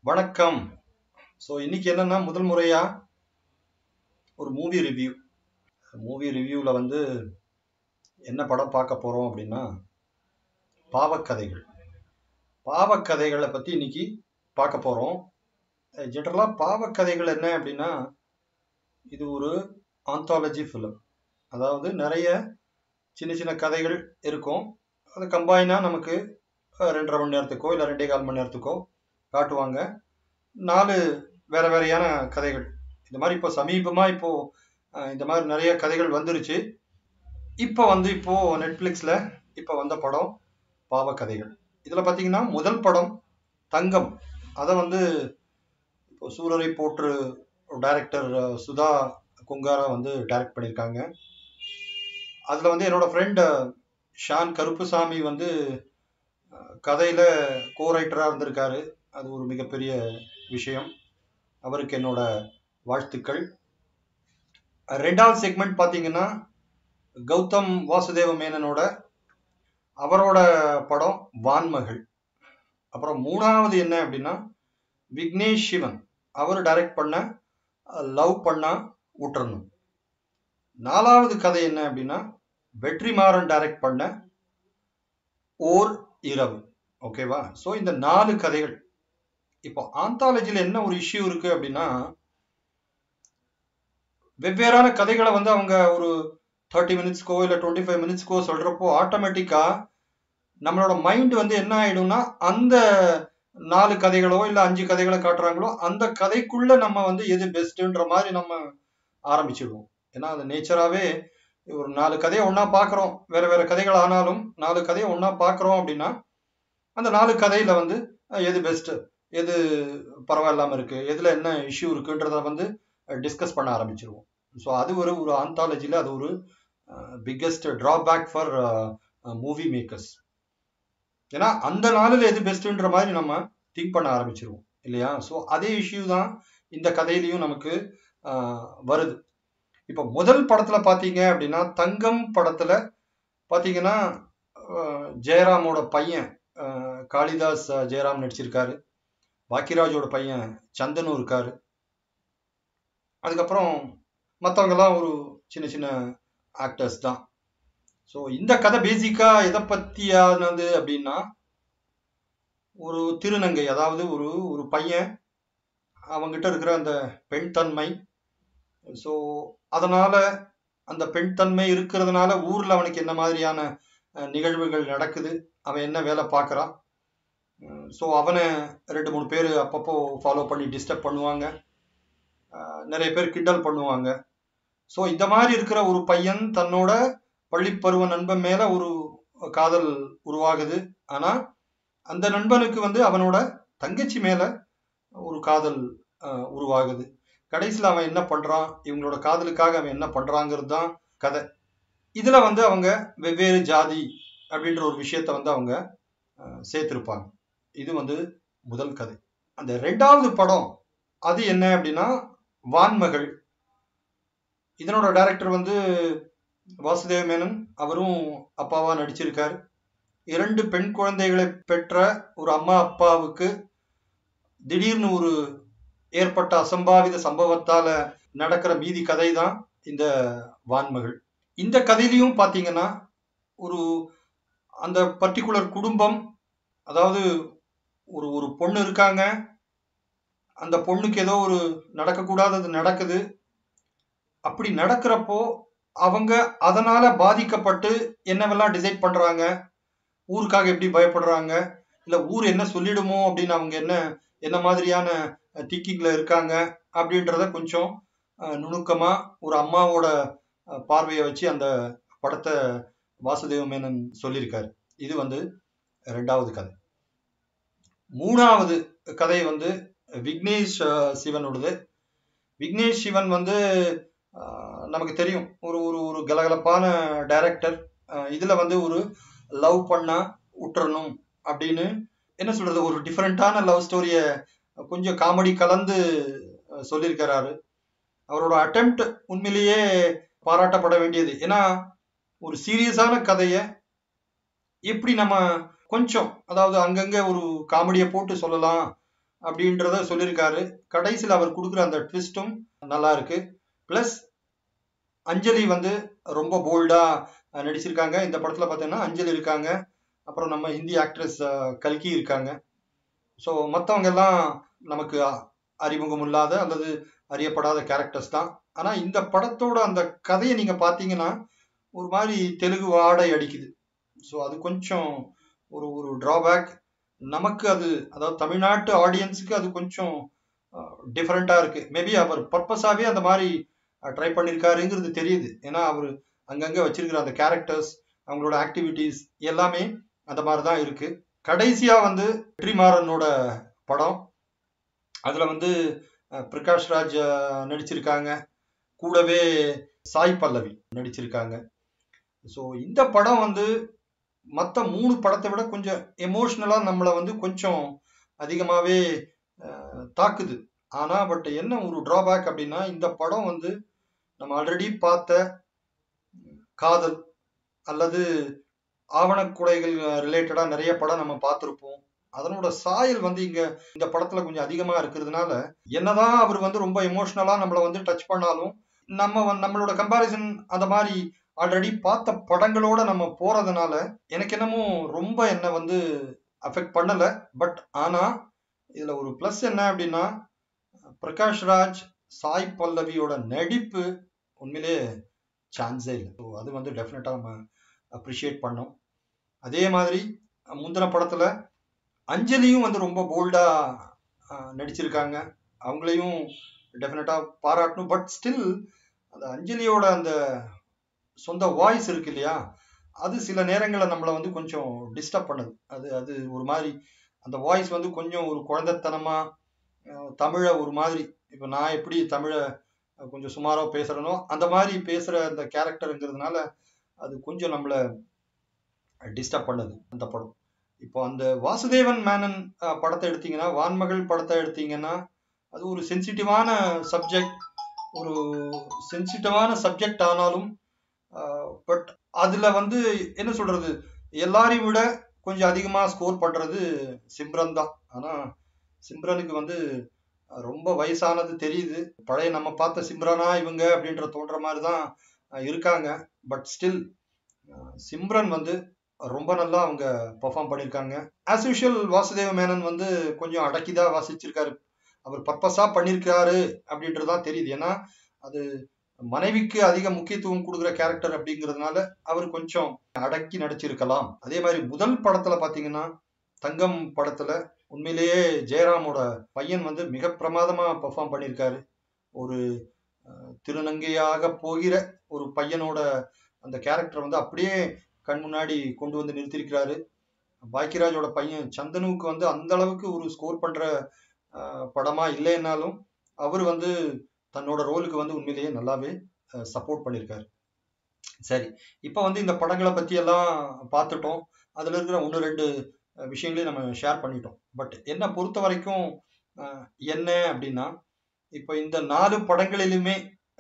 வணக்கம் ஸோ இன்னைக்கு என்னன்னா முதல் முறையா ஒரு மூவி ரிவ்யூ மூவி ரிவ்யூவில் வந்து என்ன படம் பார்க்க போகிறோம் அப்படின்னா பாவக்கதைகள் பாவக்கதைகளை பற்றி இன்னைக்கு பார்க்க போகிறோம் ஜென்ரலாக பாவக்கதைகள் என்ன அப்படின்னா இது ஒரு ஆந்தாலஜி ஃபிலிம் அதாவது நிறைய சின்ன சின்ன கதைகள் இருக்கும் அது கம்பைனாக நமக்கு அஹ், ரெண்டரை மணி நேரத்துக்கோ இல்லை ரெண்டே கால் மணி நேரத்துக்கோ காட்டுவாங்க நாலு வேற வேறையான கதைகள் இந்த மாதிரி இப்போ சமீபமாக இப்போ அஹ், இந்த மாதிரி நிறைய கதைகள் வந்துருச்சு இப்போ வந்து இப்போ நெட்ஃப்ளிக்ஸில் இப்போ வந்த படம் பாவக்கதைகள் இதில் பார்த்தீங்கன்னா முதல் படம் தங்கம் அதை வந்து இப்போ சூரரை போற்று டைரக்டர் சுதா குங்காரா வந்து டைரக்ட் பண்ணியிருக்காங்க அதில் வந்து என்னோட ஃப்ரெண்ட் ஷான் கருப்புசாமி வந்து கதையில் கோ ரைட்டராக இருந்திருக்காரு அது ஒரு மிகப்பெரிய விஷயம் அவருக்கு என்னோட வாழ்த்துக்கள் ரெண்டாவது செக்மெண்ட் பார்த்தீங்கன்னா கௌதம் வாசுதேவ மேனனோட அவரோட படம் வான்மகள் அப்புறம் மூணாவது என்ன அப்படின்னா விக்னேஷ் சிவன் அவர் டைரக்ட் பண்ண லவ் பண்ணா விட்டுறணும் நாலாவது கதை என்ன அப்படின்னா வெற்றிமாறன் டைரக்ட் பண்ண ஓர் இரவு ஓகேவா ஸோ இந்த நாலு கதைகள் இப்போ ஆந்தாலஜியில் என்ன ஒரு இஷ்யூ இருக்கு அப்படின்னா வெவ்வேறான கதைகளை வந்து அவங்க ஒரு தேர்ட்டி மினிட்ஸ்க்கோ இல்லை டுவெண்ட்டி ஃபைவ் மினிட்ஸ்க்கோ சொல்றப்போ ஆட்டோமேட்டிக்கா நம்மளோட மைண்ட் வந்து என்ன ஆயிடும்னா அந்த நாலு கதைகளோ இல்லை அஞ்சு கதைகளை காட்டுறாங்களோ அந்த கதைக்குள்ள நம்ம வந்து எது பெஸ்ட்டுன்ற மாதிரி நம்ம ஆரம்பிச்சிடுவோம் ஏன்னா அது நேச்சராகவே ஒரு நாலு கதையை ஒன்றா பார்க்குறோம் வேற வேற கதைகள் ஆனாலும் நாலு கதையை ஒன்றா பார்க்குறோம் அப்படின்னா அந்த நாலு கதையில வந்து அஹ், எது பெஸ்ட் எது பரவாயில்லாம இருக்கு எதுல என்ன இஷ்யூ இருக்குன்றத வந்து டிஸ்கஸ் பண்ண ஆரம்பிச்சிருவோம் ஸோ அது ஒரு ஒரு ஆந்தாலஜியில் அது ஒரு biggest drawback for movie makers ஏன்னா அந்த நாளில் எது பெஸ்ட்டுன்ற மாதிரி நம்ம திங்க் பண்ண ஆரம்பிச்சிருவோம் இல்லையா ஸோ அதே இஷ்யூ தான் இந்த கதையிலையும் நமக்கு அஹ், வருது இப்போ முதல் படத்துல பாத்தீங்க அப்படின்னா தங்கம் படத்துல பாத்தீங்கன்னா அஹ், ஜெயராமோட பையன் அஹ், காளிதாஸ் அஹ், ஜெயராம் நடிச்சிருக்காரு பாக்கியராஜோட பையன் சந்தனு இருக்காரு அதுக்கப்புறம் மற்றவங்கெல்லாம் ஒரு சின்ன சின்ன ஆக்டர்ஸ் தான் ஸோ இந்த கதை பேசிக்கா எதை பத்தியானது அப்படின்னா ஒரு திருநங்கை அதாவது ஒரு ஒரு பையன் அவங்கிட்ட இருக்கிற அந்த பெண் தன்மை ஸோ அதனால அந்த பெண் தன்மை இருக்கிறதுனால ஊர்ல அவனுக்கு என்ன மாதிரியான அஹ், நிகழ்வுகள் நடக்குது அவன் என்ன வேலை பார்க்கறான் ஸோ அவனை ரெண்டு மூணு பேர் அப்பப்போ ஃபாலோ பண்ணி டிஸ்டர்ப் பண்ணுவாங்க அஹ், நிறைய பேர் கிண்டல் பண்ணுவாங்க ஸோ இந்த மாதிரி இருக்கிற ஒரு பையன் தன்னோட பள்ளிப்பருவ நண்பன் மேல ஒரு காதல் உருவாகுது ஆனா அந்த நண்பனுக்கு வந்து அவனோட தங்கச்சி மேல ஒரு காதல் அஹ், உருவாகுது கடைசியில் அவன் என்ன பண்றான் இவங்களோட காதலுக்காக அவன் என்ன பண்றாங்கிறது தான் கதை இதுல வந்து அவங்க வெவ்வேறு ஜாதி அப்படின்ற ஒரு விஷயத்த வந்து அவங்க அஹ், சேர்த்திருப்பாங்க இது வந்து முதல் கதை அந்த ரெண்டாவது படம் அது என்ன அப்படின்னா வான்மகள் இதனோட டைரக்டர் வந்து வாசுதேவ மேனன் அவரும் அப்பாவா நடிச்சிருக்காரு இரண்டு பெண் குழந்தைகளை பெற்ற ஒரு அம்மா அப்பாவுக்கு திடீர்னு ஒரு ஏற்பட்ட அசம்பாவித சம்பவத்தால நடக்கிற மீதி கதை தான் இந்த வான்மகள் இந்த கதையிலையும் பாத்தீங்கன்னா ஒரு அந்த பர்டிகுலர் குடும்பம் அதாவது ஒரு ஒரு பொண்ணு இருக்காங்க அந்த பொண்ணுக்கு ஏதோ ஒரு நடக்கக்கூடாதது நடக்குது அப்படி நடக்கிறப்போ அவங்க அதனால பாதிக்கப்பட்டு என்னவெல்லாம் டிசைட் பண்றாங்க ஊருக்காக எப்படி பயப்படுறாங்க இல்ல ஊர் என்ன சொல்லிடுமோ அப்படின்னு அவங்க என்ன என்ன மாதிரியான திங்கிங்ல இருக்காங்க அப்படின்றத கொஞ்சம் அஹ், நுணுக்கமா ஒரு அம்மாவோட அஹ், பார்வையை வச்சு அந்த படத்தை வாசுதேவ மேனன் சொல்லியிருக்காரு இது வந்து ரெண்டாவது கதை மூணாவது கதை வந்து விக்னேஷ் அஹ், சிவனோடது விக்னேஷ் சிவன் வந்து அஹ், நமக்கு தெரியும் ஒரு ஒரு ஒரு கலகலப்பான டைரக்டர் இதுல வந்து ஒரு லவ் பண்ணா விட்டுறணும் அப்படின்னு என்ன சொல்றது ஒரு டிஃப்ரெண்டான லவ் ஸ்டோரிய கொஞ்சம் காமெடி கலந்து அஹ், சொல்லியிருக்கிறாரு அவரோட அட்டெம்ட் உண்மையிலேயே பாராட்டப்பட வேண்டியது ஏன்னா ஒரு சீரியஸான கதையை எப்படி நம்ம கொஞ்சம் அதாவது அங்கங்க ஒரு காமெடியை போட்டு சொல்லலாம் அப்படின்றத சொல்லியிருக்காரு கடைசியில் அவர் கொடுக்குற அந்த ட்விஸ்டும் நல்லா இருக்கு ப்ளஸ் அஞ்சலி வந்து ரொம்ப போல்டா நடிச்சிருக்காங்க இந்த படத்துல பார்த்தீங்கன்னா அஞ்சலி இருக்காங்க அப்புறம் நம்ம ஹிந்தி ஆக்ட்ரஸ் கல்கி இருக்காங்க ஸோ மற்றவங்க எல்லாம் நமக்கு அறிமுகம் இல்லாத அல்லது அறியப்படாத கேரக்டர்ஸ் தான் ஆனா இந்த படத்தோட அந்த கதையை நீங்க பார்த்தீங்கன்னா ஒரு மாதிரி தெலுங்கு வாடை அடிக்குது ஸோ அது கொஞ்சம் ஒரு ஒரு டிராபேக் நமக்கு அது அதாவது தமிழ்நாட்டு ஆடியன்ஸுக்கு அது கொஞ்சம் டிஃப்ரெண்டா இருக்கு மேபி அவர் பர்பஸாவே அந்த மாதிரி ட்ரை பண்ணியிருக்காருங்கிறது தெரியுது ஏன்னா அவர் அங்கங்க வச்சிருக்கிற அந்த கேரக்டர்ஸ் அவங்களோட ஆக்டிவிட்டீஸ் எல்லாமே அந்த மாதிரி தான் இருக்கு கடைசியா வந்து வெற்றிமாறனோட படம் அதுல வந்து பிரகாஷ் ராஜ் நடிச்சிருக்காங்க கூடவே சாய் பல்லவி நடிச்சிருக்காங்க ஸோ இந்த படம் வந்து மற்ற மூணு படத்தை விட கொஞ்சம் எமோஷ்னலா நம்மளை வந்து கொஞ்சம் அதிகமாகவே தாக்குது ஆனா பட் என்ன ஒரு டிராபேக் அப்படின்னா இந்த படம் வந்து நம்ம ஆல்ரெடி பார்த்த காதல் அல்லது ஆவணக்குடைகள் ரிலேட்டடா நிறைய படம் நம்ம பார்த்துருப்போம் அதனோட சாயல் வந்து இங்க இந்த படத்துல கொஞ்சம் அதிகமா இருக்கிறதுனால என்னதான் அவர் வந்து ரொம்ப எமோஷனலா நம்மளை வந்து டச் பண்ணாலும் நம்ம நம்மளோட கம்பாரிசன் அந்த மாதிரி ஆல்ரெடி பார்த்த படங்களோட நம்ம போறதுனால எனக்கு என்னமோ ரொம்ப என்ன வந்து அஃபெக்ட் பண்ணல பட் ஆனா இதுல ஒரு பிளஸ் என்ன அப்படின்னா பிரகாஷ் ராஜ் சாய் பல்லவியோட நடிப்பு உண்மையிலே சான்ஸே இல்லை ஸோ அது வந்து டெஃபினட்டா நம்ம அப்ரிஷியேட் பண்ணோம் அதே மாதிரி முந்தின படத்துல அஞ்சலியும் வந்து ரொம்ப போல்டா நடிச்சிருக்காங்க அவங்களையும் டெஃபினட்டா பாராட்டணும் பட் ஸ்டில் அந்த அஞ்சலியோட அந்த சொந்த வாய்ஸ் இருக்கு இல்லையா அது சில நேரங்களில் நம்மளை வந்து கொஞ்சம் டிஸ்டர்ப் பண்ணுது அது அது ஒரு மாதிரி அந்த வாய்ஸ் வந்து கொஞ்சம் ஒரு குழந்தைத்தனமா தமிழை ஒரு மாதிரி இப்போ நான் எப்படி தமிழை கொஞ்சம் சுமாராக பேசுறேனோ அந்த மாதிரி பேசுற அந்த கேரக்டருங்கிறதுனால அது கொஞ்சம் நம்மளை டிஸ்டர்ப் பண்ணுது அந்த படம் இப்போ அந்த வாசுதேவன் மேனன் படத்தை எடுத்தீங்கன்னா வான்மகள் படத்தை எடுத்தீங்கன்னா அது ஒரு சென்சிட்டிவான சப்ஜெக்ட் ஒரு சென்சிட்டிவான சப்ஜெக்ட் ஆனாலும் பட் அதுல வந்து என்ன சொல்றது எல்லாரையும் விட கொஞ்சம் அதிகமா ஸ்கோர் பண்றது சிம்ரன் தான் ஆனா சிம்ரனுக்கு வந்து ரொம்ப வயசானது தெரியுது பழைய நம்ம பார்த்த சிம்ரனா இவங்க அப்படின்ற தோன்ற மாதிரி தான் இருக்காங்க பட் ஸ்டில் சிம்ரன் வந்து ரொம்ப நல்லா அவங்க பெர்ஃபார்ம் பண்ணியிருக்காங்க ஆஸ் யூஷுவல் வாசுதேவ மேனன் வந்து கொஞ்சம் அடக்கிதான் வாசிச்சிருக்காரு அவர் பர்பஸா பண்ணியிருக்காரு அப்படின்றதுதான் தெரியுது ஏன்னா அது மனைவிக்கு அதிக முக்கியத்துவம் கொடுக்குற கேரக்டர் அப்படிங்கிறதுனால அவர் கொஞ்சம் அடக்கி நடிச்சிருக்கலாம் அதே மாதிரி முதல் படத்துல பாத்தீங்கன்னா தங்கம் படத்துல உண்மையிலேயே ஜெயராமோட பையன் வந்து மிக பிரமாதமா பெர்ஃபார்ம் பண்ணியிருக்காரு ஒரு திருநங்கையாக போகிற ஒரு பையனோட அந்த கேரக்டர் வந்து அப்படியே கண் முன்னாடி கொண்டு வந்து நிறுத்திருக்கிறாரு பாக்கியராஜோட பையன் சந்தனுவுக்கு வந்து அந்த அளவுக்கு ஒரு ஸ்கோர் பண்ற படமா இல்லைன்னாலும் அவர் வந்து தன்னோட ரோலுக்கு வந்து உண்மையிலேயே நல்லாவே சப்போர்ட் பண்ணியிருக்காரு சரி இப்போ வந்து இந்த படங்களை பத்தி எல்லாம் பார்த்துட்டோம் அதுல இருக்கிற ஒன்று ரெண்டு விஷயங்களையும் நம்ம ஷேர் பண்ணிட்டோம் பட் என்ன பொறுத்த வரைக்கும் என்ன அப்படின்னா இப்போ இந்த நாலு படங்களிலுமே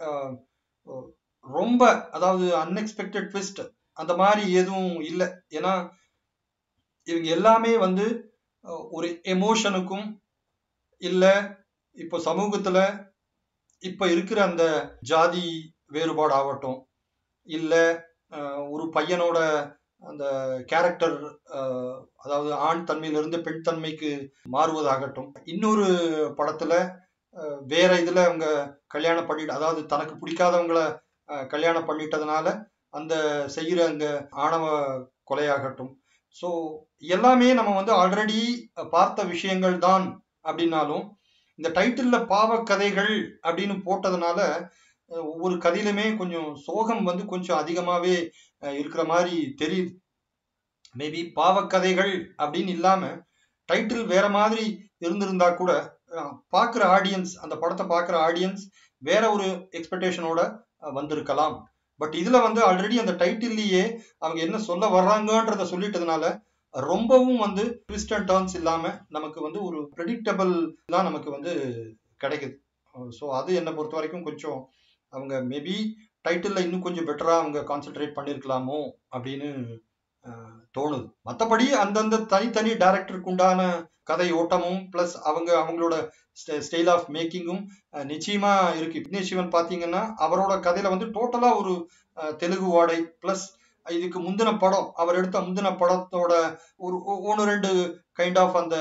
ரொம்ப அதாவது அன்எக்ஸ்பெக்டட் ட்விஸ்ட் அந்த மாதிரி எதுவும் இல்லை ஏன்னா இவங்க எல்லாமே வந்து ஒரு எமோஷனுக்கும் இல்லை இப்போ சமூகத்துல இப்ப இருக்கிற அந்த ஜாதி வேறுபாடு ஆகட்டும் இல்ல ஒரு பையனோட அந்த கேரக்டர் அதாவது ஆண் தன்மையிலிருந்து பெண் தன்மைக்கு மாறுவதாகட்டும் இன்னொரு படத்துல வேற இதுல அவங்க கல்யாணம் பண்ணிட்டு அதாவது தனக்கு பிடிக்காதவங்கள கல்யாணம் பண்ணிட்டதுனால அந்த செய்யற அந்த ஆணவ கொலையாகட்டும் ஸோ எல்லாமே நம்ம வந்து ஆல்ரெடி பார்த்த விஷயங்கள் தான் அப்படின்னாலும் இந்த டைட்டில்ல பாவக்கதைகள் அப்படின்னு போட்டதுனால ஒவ்வொரு கதையிலுமே கொஞ்சம் சோகம் வந்து கொஞ்சம் அதிகமாவே இருக்கிற மாதிரி தெரியுது மேபி பாவக்கதைகள் அப்படின்னு இல்லாம டைட்டில் வேற மாதிரி இருந்திருந்தா கூட பார்க்குற ஆடியன்ஸ் அந்த படத்தை பார்க்குற ஆடியன்ஸ் வேற ஒரு எக்ஸ்பெக்டேஷனோட வந்திருக்கலாம் பட் இதுல வந்து ஆல்ரெடி அந்த டைட்டில்லையே அவங்க என்ன சொல்ல வர்றாங்கன்றத சொல்லிட்டதுனால ரொம்பவும் வந்து ட்விஸ்ட் அண்ட் டர்ன்ஸ் இல்லாம நமக்கு வந்து ஒரு ப்ரெடிக்டபிள் தான் நமக்கு வந்து கிடைக்குது ஸோ அது என்னை பொறுத்த வரைக்கும் கொஞ்சம் அவங்க மேபி டைட்டில்ல இன்னும் கொஞ்சம் பெட்டரா அவங்க கான்சென்ட்ரேட் பண்ணியிருக்கலாமோ அப்படின்னு அஹ், தோணுது மற்றபடி அந்தந்த தனித்தனி டைரக்டருக்கு உண்டான கதை ஓட்டமும் பிளஸ் அவங்க அவங்களோட ஸ்டைல் ஆஃப் மேக்கிங்கும் நிச்சயமா இருக்கு விக்னேஷ் சிவன் பாத்தீங்கன்னா அவரோட கதையில வந்து டோட்டலா ஒரு அஹ், தெலுங்கு வாடை பிளஸ் இதுக்கு முந்தின படம் அவர் எடுத்த முந்தின படத்தோட ஒரு ஒன்று ரெண்டு கைண்ட் ஆஃப் அந்த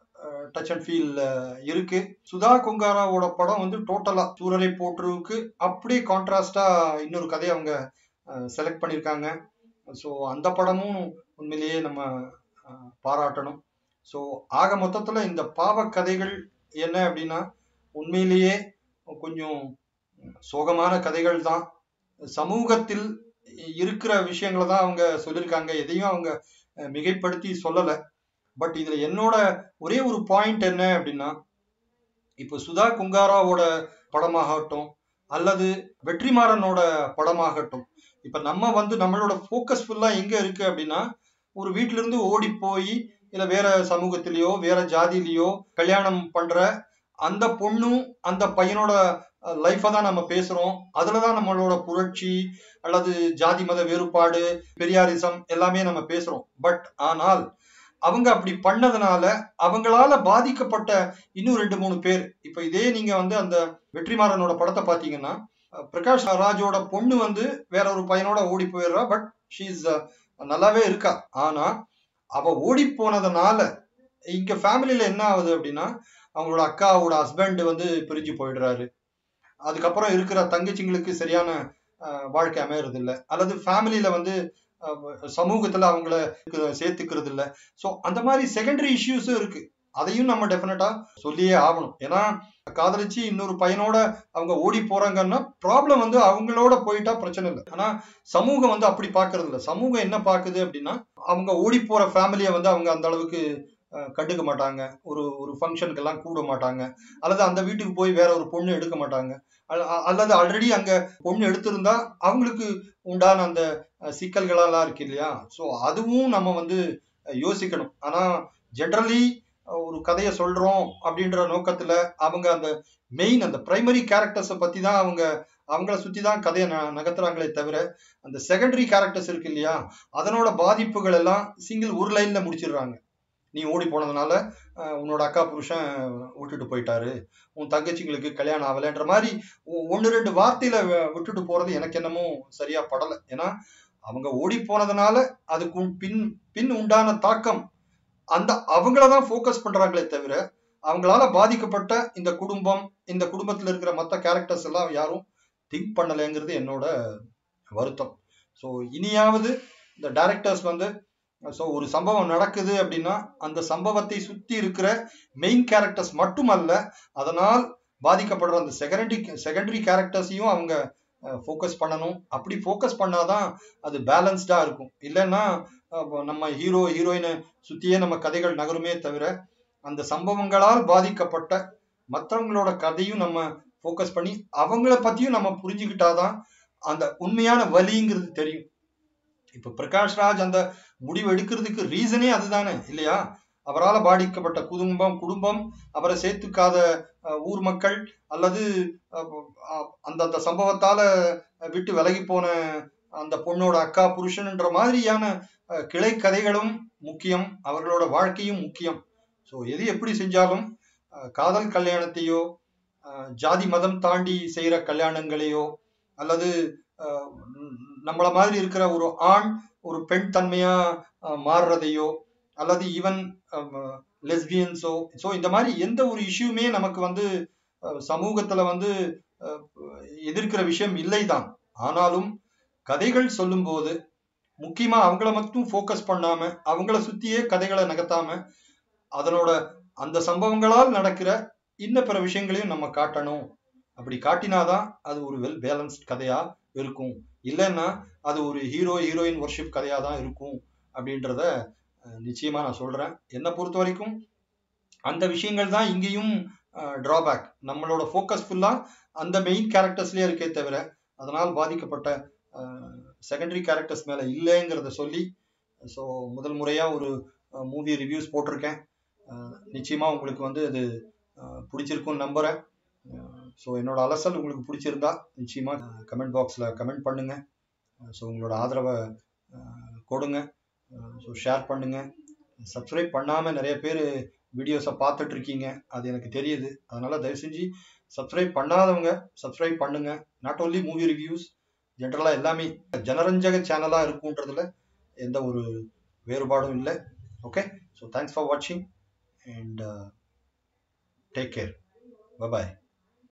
டச் அண்ட் ஃபீல் இருக்கு சுதா குங்காராவோட படம் வந்து டோட்டலா சூரரை போற்றுவுக்கு அப்படியே கான்ட்ராஸ்டா இன்னொரு கதையை அவங்க செலக்ட் பண்ணியிருக்காங்க ஸோ அந்த படமும் உண்மையிலேயே நம்ம அஹ், பாராட்டணும் ஸோ ஆக மொத்தத்துல இந்த பாவ கதைகள் என்ன அப்படின்னா உண்மையிலேயே கொஞ்சம் சோகமான கதைகள் தான் சமூகத்தில் இருக்கிற விஷயங்களை தான் அவங்க சொல்லியிருக்காங்க எதையும் அவங்க அஹ், மிகைப்படுத்தி சொல்லலை பட் இதுல என்னோட ஒரே ஒரு பாயிண்ட் என்ன அப்படின்னா இப்போ சுதா குங்காராவோட படமாகட்டும் அல்லது வெற்றிமாறனோட படமாகட்டும் இப்ப நம்ம வந்து நம்மளோட ஃபோக்கஸ் ஃபுல்லா எங்க இருக்கு அப்படின்னா ஒரு வீட்ல இருந்து ஓடி போய் இல்ல வேற சமூகத்திலேயோ வேற ஜாதியிலேயோ கல்யாணம் பண்ற அந்த பொண்ணும் அந்த பையனோட லைஃபை தான் நம்ம பேசுறோம் அதுலதான் நம்மளோட புரட்சி அல்லது ஜாதி மத வேறுபாடு பெரியாரிசம் எல்லாமே நம்ம பேசுறோம் பட் ஆனால் அவங்க அப்படி பண்ணதுனால அவங்களால பாதிக்கப்பட்ட இன்னும் ரெண்டு மூணு பேர் இப்ப இதே நீங்க வந்து அந்த வெற்றிமாறனோட படத்தை பாத்தீங்கன்னா அஹ், பிரகாஷ் ராஜோட பொண்ணு வந்து வேற ஒரு பையனோட ஓடி போயிடுறா பட் ஷீஸ் நல்லாவே இருக்கா ஆனா அவ ஓடி போனதுனால இங்க ஃபேமிலியில என்ன ஆகுது அப்படின்னா அவங்களோட அக்காவோட ஹஸ்பண்ட் வந்து பிரிஞ்சு போயிடுறாரு அதுக்கப்புறம் இருக்கிற தங்கச்சிங்களுக்கு சரியான அஹ், வாழ்க்கை அமையறது இல்ல அல்லது ஃபேமிலியில வந்து அஹ், சமூகத்துல அவங்கள சேர்த்துக்கிறது இல்ல ஸோ அந்த மாதிரி செகண்டரி இஷ்யூஸும் இருக்கு அதையும் நம்ம டெஃபினட்டா சொல்லியே ஆகணும் ஏன்னா காதலிச்சு இன்னொரு பையனோட அவங்க ஓடி போறாங்கன்னா ப்ராப்ளம் வந்து அவங்களோட போயிட்டா பிரச்சனை இல்லை ஆனா சமூகம் வந்து அப்படி பாக்குறது இல்ல சமூகம் என்ன பாக்குது அப்படின்னா அவங்க ஓடி போற ஃபேமிலியை வந்து அவங்க அந்த அளவுக்கு அஹ், கண்டுக்க மாட்டாங்க ஒரு ஒரு ஃபங்க்ஷனுக்கு எல்லாம் கூட மாட்டாங்க அல்லது அந்த வீட்டுக்கு போய் வேற ஒரு பொண்ணு எடுக்க மாட்டாங்க அல்ல- அ- அல்லது ஆல்ரெடி அங்க பொண்ணு எடுத்திருந்தா அவங்களுக்கு உண்டான அந்த அஹ், சிக்கல்களெல்லாம் இருக்கு இல்லையா ஸோ அதுவும் நம்ம வந்து அஹ், யோசிக்கணும் ஆனா ஜென்ரலி ஒரு கதையை சொல்றோம் அப்படின்ற நோக்கத்துல அவங்க அந்த மெயின் அந்த பிரைமரி கேரக்டர்ஸை பத்தி தான் அவங்க அவங்கள சுத்தி தான் கதையை ந- நகர்த்துறாங்களே தவிர அந்த செகண்டரி கேரக்டர்ஸ் இருக்கு இல்லையா அதனோட பாதிப்புகள் எல்லாம் சிங்கிள் ஒரு லைன்ல முடிச்சிடுறாங்க நீ ஓடி போனதுனால அஹ், உன்னோட அக்கா புருஷன் விட்டுட்டு போயிட்டாரு உன் தங்கச்சிங்களுக்கு கல்யாணம் ஆகலைன்ற மாதிரி ஒ- ஒண்ணு ரெண்டு வார்த்தையில வ- விட்டுட்டு போறது எனக்கு என்னமோ சரியா படல ஏன்னா அவங்க ஓடி போனதுனால அதுக்கு உன் பின் பின் உண்டான தாக்கம் அந்த அவங்கள தான் ஃபோக்கஸ் பண்றாங்களே தவிர அவங்களால பாதிக்கப்பட்ட இந்த குடும்பம் இந்த குடும்பத்துல இருக்கிற மற்ற கேரக்டர்ஸ் எல்லாம் யாரும் திங்க் பண்ணலைங்கிறது என்னோட வருத்தம் ஸோ இனியாவது இந்த டைரக்டர்ஸ் வந்து ஸோ ஒரு சம்பவம் நடக்குது அப்படின்னா அந்த சம்பவத்தை சுத்தி இருக்கிற மெயின் கேரக்டர்ஸ் மட்டுமல்ல அதனால் பாதிக்கப்படுற அந்த செகண்டரி செகண்டரி கேரக்டர்ஸையும் அவங்க ஃபோக்கஸ் பண்ணணும் அப்படி ஃபோக்கஸ் பண்ணாதான் அது பேலன்ஸ்டா இருக்கும் இல்லைன்னா அஹ், நம்ம ஹீரோ ஹீரோயினை சுத்தியே நம்ம கதைகள் நகருமே தவிர அந்த சம்பவங்களால் பாதிக்கப்பட்ட மற்றவங்களோட கதையும் நம்ம ஃபோக்கஸ் பண்ணி அவங்கள பத்தியும் நம்ம புரிஞ்சுக்கிட்டாதான் அந்த உண்மையான வலிங்கிறது தெரியும் இப்ப பிரகாஷ் ராஜ் அந்த முடிவு எடுக்கிறதுக்கு ரீசனே அதுதானே இல்லையா அவரால் பாதிக்கப்பட்ட குடும்பம் குடும்பம் அவரை சேர்த்துக்காத அஹ், ஊர் மக்கள் அல்லது அஹ், அஹ், அந்த அந்த சம்பவத்தால விட்டு விலகி போன அந்த பொண்ணோட அக்கா புருஷன்ன்ற மாதிரியான அஹ், கிளை கதைகளும் முக்கியம் அவர்களோட வாழ்க்கையும் முக்கியம் ஸோ எது எப்படி செஞ்சாலும் அஹ், காதல் கல்யாணத்தையோ அஹ், ஜாதி மதம் தாண்டி செய்யற கல்யாணங்களையோ அல்லது அஹ், நம்மள மாதிரி இருக்கிற ஒரு ஆண் ஒரு பெண் தன்மையா அஹ், மாறுறதையோ அல்லது ஈவன் லெஸ்பியன்ஸோ ஸோ இந்த மாதிரி எந்த ஒரு இஷ்யூமே நமக்கு வந்து அஹ், சமூகத்துல வந்து அஹ், எதிர்க்கிற விஷயம் இல்லைதான் ஆனாலும் கதைகள் சொல்லும்போது முக்கியமா அவங்கள மட்டும் ஃபோக்கஸ் பண்ணாம அவங்கள சுத்தியே கதைகளை நகர்த்தாம அதனோட அந்த சம்பவங்களால் நடக்கிற இன்ன பிற விஷயங்களையும் நம்ம காட்டணும் அப்படி காட்டினாதான் அது ஒரு வெல் பேலன்ஸ்ட் கதையா இருக்கும் இல்லைன்னா அது ஒரு ஹீரோ ஹீரோயின் ஒர்ஷிப் கதையா தான் இருக்கும் அப்படின்றத அஹ், நிச்சயமா நான் சொல்றேன் என்னை பொறுத்த வரைக்கும் அந்த விஷயங்கள் தான் இங்கேயும் டிராபேக் நம்மளோட ஃபோக்கஸ் ஃபுல்லா அந்த மெயின் கேரக்டர்ஸ்லயே இருக்கே தவிர அதனால் பாதிக்கப்பட்ட செகண்டரி கேரக்டர்ஸ் மேல இல்லைங்கிறத சொல்லி ஸோ முதல் முறையா ஒரு மூவி ரிவ்யூஸ் போட்டிருக்கேன் அஹ், நிச்சயமா உங்களுக்கு வந்து அது அஹ், பிடிச்சிருக்கும்னு நம்புறேன் ஸோ என்னோட அலசல் உங்களுக்கு பிடிச்சிருந்தா நிச்சயமா கமெண்ட் பாக்ஸ்ல கமெண்ட் பண்ணுங்க ஸோ உங்களோட ஆதரவை அஹ், கொடுங்க ஸோ ஷேர் பண்ணுங்க சப்ஸ்கிரைப் பண்ணாமல் நிறைய பேர் வீடியோஸை பார்த்துட்டு இருக்கீங்க அது எனக்கு தெரியுது அதனால தயவு செஞ்சு சப்ஸ்கிரைப் பண்ணாதவங்க சப்ஸ்கிரைப் பண்ணுங்க நாட் ஓன்லி மூவி ரிவ்யூஸ் ஜென்ரலாக எல்லாமே ஜனரஞ்சக சேனலாக இருக்குன்றதுல எந்த ஒரு வேறுபாடும் இல்லை ஓகே ஸோ தேங்க்ஸ் ஃபார் வாட்சிங் அண்ட் டேக் கேர் பபாய்